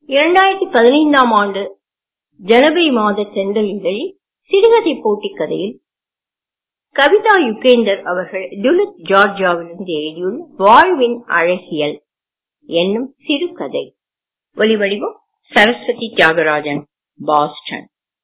இரண்டாயிரத்தி பதினைந்தாம் ஆண்டு ஜனவரி மாத தென்றல் இதழில் சிறுகதை போட்டி கதையில் கவிதா யுகேந்தர் அவர்கள் டுலட் ஜார்ஜியாவிலிருந்து எழுதியுள்ள வாழ்வின் அழகியல் என்னும் சிறுகதை ஒலிவடிவம் சரஸ்வதி தியாகராஜன் பாஸ்டன்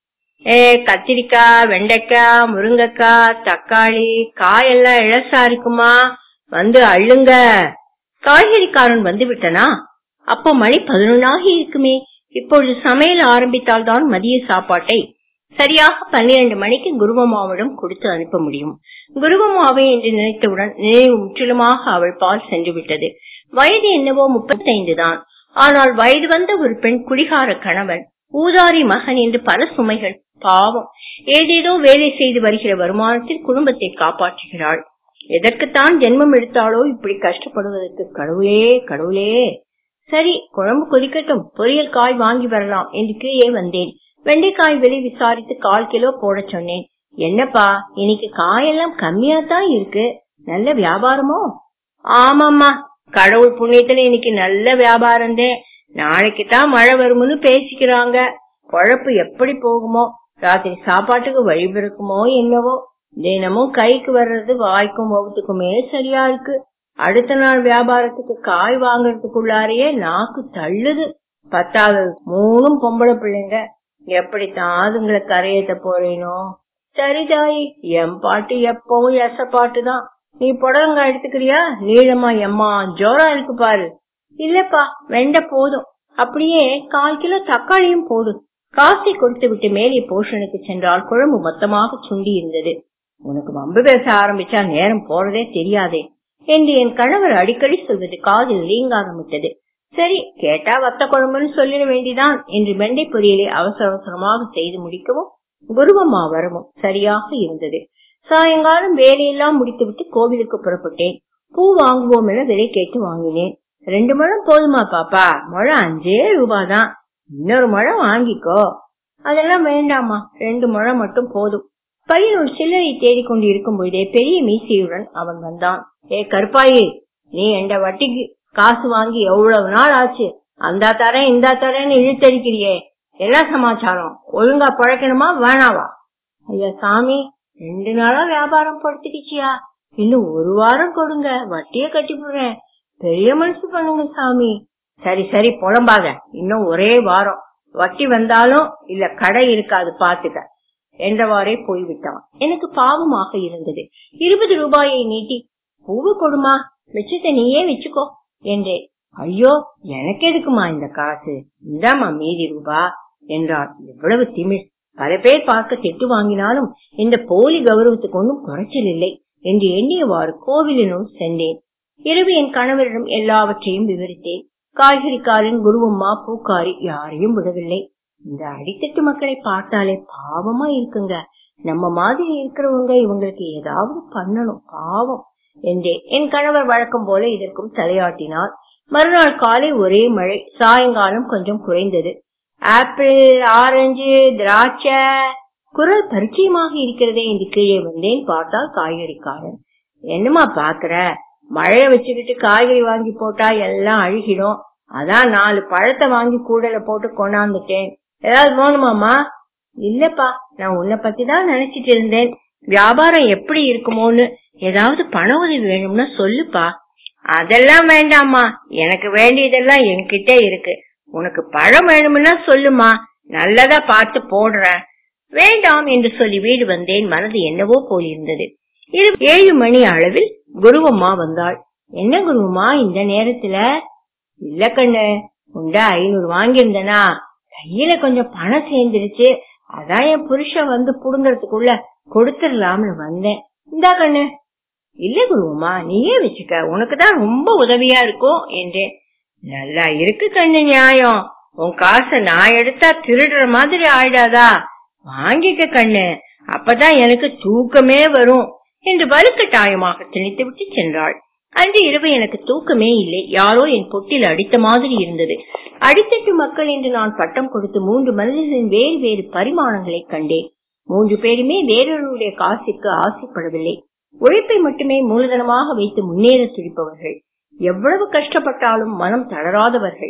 ஏ கத்திரிக்காய் வெண்டைக்காய் முருங்கக்காய் தக்காளி காயெல்லாம் இழசா இருக்குமா வந்து அள்ளுங்க காய்கறிக்காரன் வந்து விட்டனா அப்போ மணி பதினொன்னாகி இருக்குமே இப்பொழுது சமையல் ஆரம்பித்தால் தான் மதிய சாப்பாட்டை சரியாக பன்னிரண்டு மணிக்கு குருவம்மாவிடம் கொடுத்து அனுப்ப முடியும் குருவம்மாவை என்று நினைத்தவுடன் நினைவு முற்றிலுமாக அவள் பால் சென்று விட்டது வயது என்னவோ முப்பத்தைந்து தான் ஆனால் வயது வந்த ஒரு பெண் குடிகார கணவன் ஊதாரி மகன் என்று பல சுமைகள் பாவம் ஏதேதோ வேலை செய்து வருகிற வருமானத்தில் குடும்பத்தை காப்பாற்றுகிறாள் எதற்குத்தான் ஜென்மம் எடுத்தாலோ இப்படி கஷ்டப்படுவதற்கு கடவுளே கடவுளே சரி குழம்பு கொதிக்கட்டும் பொரியல் காய் வாங்கி வரலாம் என்று கீழே வந்தேன் வெண்டைக்காய் விலை விசாரித்து கால் கிலோ போட சொன்னேன் என்னப்பா இன்னைக்கு காயெல்லாம் கம்மியா தான் இருக்கு நல்ல வியாபாரமோ ஆமாம்மா கடவுள் புண்ணியத்துல இன்னைக்கு நல்ல வியாபாரம் நாளைக்கு தான் மழை வரும்னு பேசிக்கிறாங்க குழப்பு எப்படி போகுமோ ராத்திரி சாப்பாட்டுக்கு வழி பிறக்குமோ என்னவோ தினமும் கைக்கு வர்றது வாய்க்கும் வகுத்துக்குமே சரியா இருக்கு அடுத்த நாள் வியாபாரத்துக்கு காய் வாங்கறதுக்குள்ளாரையே நாக்கு தள்ளுது பத்தாவது மூணும் பொம்பளை பிள்ளைங்க எப்படித்தான் அதுங்களை கரையேத்த போறேனோ சரி தாயி எம் பாட்டு எப்பவும் எச பாட்டு தான் நீ புடலங்க எடுத்துக்கிறியா நீளமா எம்மா ஜோரா இருக்கு பாரு இல்லப்பா வெண்ட போதும் அப்படியே கால் கிலோ தக்காளியும் போடு காசை கொடுத்து விட்டு மேலே போஷனுக்கு சென்றால் குழம்பு மொத்தமாக சுண்டி இருந்தது உனக்கு வம்பு பேச ஆரம்பிச்சா நேரம் போறதே தெரியாதே என்று என் கணவர் அடிக்கடி சொல்வது காதில் நீங்க ஆரம்பித்தது சரி கேட்டா வத்த குழம்புன்னு சொல்லிட வேண்டிதான் என்று வெண்டை பொரியலை அவசர அவசரமாக செய்து முடிக்கவும் குருவம்மா வரவும் சரியாக இருந்தது சாயங்காலம் வேலையெல்லாம் முடித்துவிட்டு கோவிலுக்கு புறப்பட்டேன் பூ வாங்குவோம் என விலை கேட்டு வாங்கினேன் ரெண்டு முழம் போதுமா பாப்பா முழம் அஞ்சே ரூபாதான் இன்னொரு முழம் வாங்கிக்கோ அதெல்லாம் வேண்டாமா ரெண்டு முழம் மட்டும் போதும் பையன் ஒரு சில்லறை தேடிக்கொண்டு இருக்கும் பொழுதே பெரிய மீசையுடன் அவன் வந்தான் ஏ கருப்பாயி நீ எந்த வட்டிக்கு காசு வாங்கி எவ்வளவு நாள் ஆச்சு அந்த தரேன் இந்த தரேன்னு இழுத்தடிக்கிறியே என்ன சமாச்சாரம் ஒழுங்கா பழக்கணுமா வேணாவா ஐயா சாமி ரெண்டு நாளா வியாபாரம் படுத்துக்கிச்சியா இன்னும் ஒரு வாரம் கொடுங்க வட்டிய கட்டி போடுறேன் பெரிய மனசு பண்ணுங்க சாமி சரி சரி புலம்பாத இன்னும் ஒரே வாரம் வட்டி வந்தாலும் இல்ல கடை இருக்காது பாத்துக்க என்றவாறே போய்விட்டான் எனக்கு பாவமாக இருந்தது இருபது ரூபாயை நீட்டி பூவு கொடுமா மிச்சத்தை நீயே வச்சுக்கோ என்றேன் ஐயோ எனக்கு எதுக்குமா இந்த காசு இந்தாமா மீதி ரூபா என்றார் எவ்வளவு திமிழ் பல பேர் பார்க்க திட்டு வாங்கினாலும் இந்த போலி கௌரவத்துக்கு ஒன்றும் குறைச்சல் இல்லை என்று எண்ணியவாறு கோவிலினுள் சென்றேன் இரவு என் கணவரிடம் எல்லாவற்றையும் விவரித்தேன் காய்கறிக்காரன் குருவம்மா பூக்காரி யாரையும் விடவில்லை இந்த அடித்தட்டு மக்களை பார்த்தாலே பாவமா இருக்குங்க நம்ம மாதிரி இருக்கிறவங்க இவங்களுக்கு ஏதாவது பண்ணணும் பாவம் என்றே என் கணவர் வழக்கம் போல இதற்கும் தலையாட்டினார் மறுநாள் காலை ஒரே மழை சாயங்காலம் கொஞ்சம் குறைந்தது ஆப்பிள் ஆரஞ்சு திராட்சை குரல் பரிச்சயமாக இருக்கிறதே என்று கீழே வந்தேன் பார்த்தால் காய்கறிக்காரன் என்னமா பாக்குற மழைய வச்சுக்கிட்டு காய்கறி வாங்கி போட்டா எல்லாம் அழுகிடும் அதான் நாலு பழத்தை வாங்கி கூடல போட்டு கொண்டாந்துட்டேன் ஏதாவது வேணுமாமா இல்லப்பா நான் உன்னை பத்தி தான் நினைச்சிட்டு இருந்தேன் வியாபாரம் எப்படி இருக்குமோன்னு ஏதாவது பண உதவி வேணும்னா சொல்லுப்பா அதெல்லாம் வேண்டாமா எனக்கு வேண்டியதெல்லாம் என்கிட்ட இருக்கு உனக்கு பழம் வேணும்னா சொல்லுமா நல்லதா பார்த்து போடுறேன் வேண்டாம் என்று சொல்லி வீடு வந்தேன் மனது என்னவோ போல் இருந்தது ஏழு மணி அளவில் குருவம்மா வந்தாள் என்ன குருவம்மா இந்த நேரத்துல இல்ல கண்ணு உண்டா ஐநூறு வாங்கியிருந்தனா கையில கொஞ்சம் பணம் சேர்ந்துருச்சு அதான் என் புருஷன் வந்து புடுங்கறதுக்குள்ள கொடுத்துடலாம்னு வந்தேன் இந்தா கண்ணு இல்ல குருவம்மா நீயே வச்சுக்க உனக்குதான் ரொம்ப உதவியா இருக்கும் என்றேன் நல்லா இருக்கு கண்ணு நியாயம் உன் காசை நான் எடுத்தா திருடுற மாதிரி ஆயிடாதா வாங்கிக்க கண்ணு அப்பதான் எனக்கு தூக்கமே வரும் என்று வலுக்கட்டாயமாக திணித்து விட்டு சென்றாள் அன்று இரவு எனக்கு தூக்கமே இல்லை யாரோ என் பொட்டில் அடித்த மாதிரி இருந்தது அடித்தட்டு மக்கள் என்று நான் பட்டம் கொடுத்து மூன்று மனிதர்களின் வேறு வேறு பரிமாணங்களை கண்டேன் மூன்று பேருமே வேறொருடைய காசிற்கு ஆசைப்படவில்லை உழைப்பை மட்டுமே மூலதனமாக வைத்து முன்னேற துடிப்பவர்கள் எவ்வளவு கஷ்டப்பட்டாலும் மனம் தளராதவர்கள்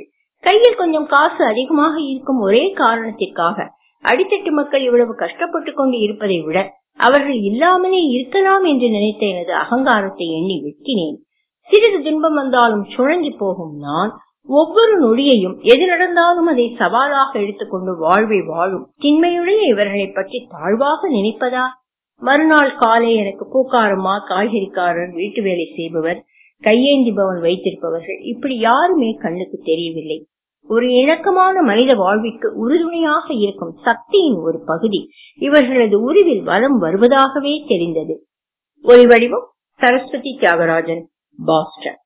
கையில் கொஞ்சம் காசு அதிகமாக இருக்கும் ஒரே காரணத்திற்காக அடித்தட்டு மக்கள் இவ்வளவு கஷ்டப்பட்டுக் கொண்டு இருப்பதை விட அவர்கள் இல்லாமலே இருக்கலாம் என்று நினைத்த எனது அகங்காரத்தை எண்ணி வெட்கினேன் சிறிது துன்பம் வந்தாலும் சுழங்கி போகும் நான் ஒவ்வொரு நொடியையும் எது நடந்தாலும் அதை சவாலாக எடுத்துக்கொண்டு வாழ்வை வாழும் திண்மையுடைய இவர்களை பற்றி தாழ்வாக நினைப்பதா மறுநாள் காலை எனக்கு பூக்காரம்மா காய்கறிக்காரர் வீட்டு வேலை செய்பவர் கையேந்தி பவன் வைத்திருப்பவர்கள் இப்படி யாருமே கண்ணுக்கு தெரியவில்லை ஒரு இணக்கமான மனித வாழ்விற்கு உறுதுணையாக இருக்கும் சக்தியின் ஒரு பகுதி இவர்களது உருவில் வலம் வருவதாகவே தெரிந்தது ஒலி வடிவம் சரஸ்வதி தியாகராஜன் பாஸ்டன்